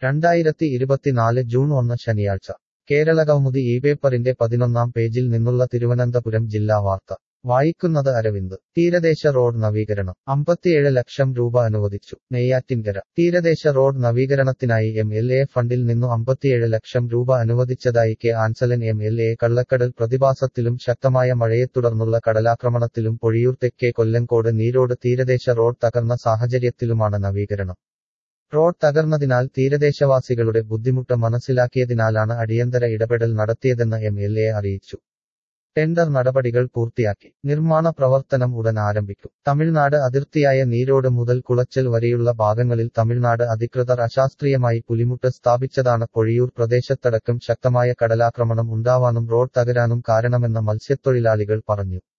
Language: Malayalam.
രണ്ടായിരത്തി ഇരുപത്തിനാല് ജൂൺ ഒന്ന് ശനിയാഴ്ച കേരളകൗമുദി ഈ പേപ്പറിന്റെ പതിനൊന്നാം പേജിൽ നിന്നുള്ള തിരുവനന്തപുരം ജില്ലാ വാർത്ത വായിക്കുന്നത് അരവിന്ദ് തീരദേശ റോഡ് നവീകരണം അമ്പത്തിയേഴ് ലക്ഷം രൂപ അനുവദിച്ചു നെയ്യാറ്റിൻകര തീരദേശ റോഡ് നവീകരണത്തിനായി എം എൽ എ ഫണ്ടിൽ നിന്നു അമ്പത്തിയേഴ് ലക്ഷം രൂപ അനുവദിച്ചതായി K Ansalan M L A കള്ളക്കടൽ പ്രതിഭാസത്തിലും ശക്തമായ മഴയെ തുടർന്നുള്ള കടലാക്രമണത്തിലും പൊഴിയൂർ തെക്കേ കൊല്ലങ്കോട് നീരോട് തീരദേശ റോഡ് തകർന്ന സാഹചര്യത്തിലുമാണ് നവീകരണം റോഡ് തകർന്നതിനാൽ തീരദേശവാസികളുടെ ബുദ്ധിമുട്ട് മനസ്സിലാക്കിയതിനാലാണ് അടിയന്തര ഇടപെടൽ നടത്തിയതെന്ന് എം എൽ എ അറിയിച്ചു ടെൻഡർ നടപടികൾ പൂർത്തിയാക്കി നിർമ്മാണ പ്രവർത്തനം ഉടൻ ആരംഭിക്കും തമിഴ്നാട് അതിർത്തിയായ നീരോട് മുതൽ കുളച്ചൽ വരെയുള്ള ഭാഗങ്ങളിൽ തമിഴ്നാട് അധികൃതർ അശാസ്ത്രീയമായി പുലിമുട്ട് സ്ഥാപിച്ചതാണ് പൊഴിയൂർ പ്രദേശത്തടക്കം ശക്തമായ കടലാക്രമണം ഉണ്ടാവാനും റോഡ് തകരാനും കാരണമെന്ന് മത്സ്യത്തൊഴിലാളികൾ പറഞ്ഞു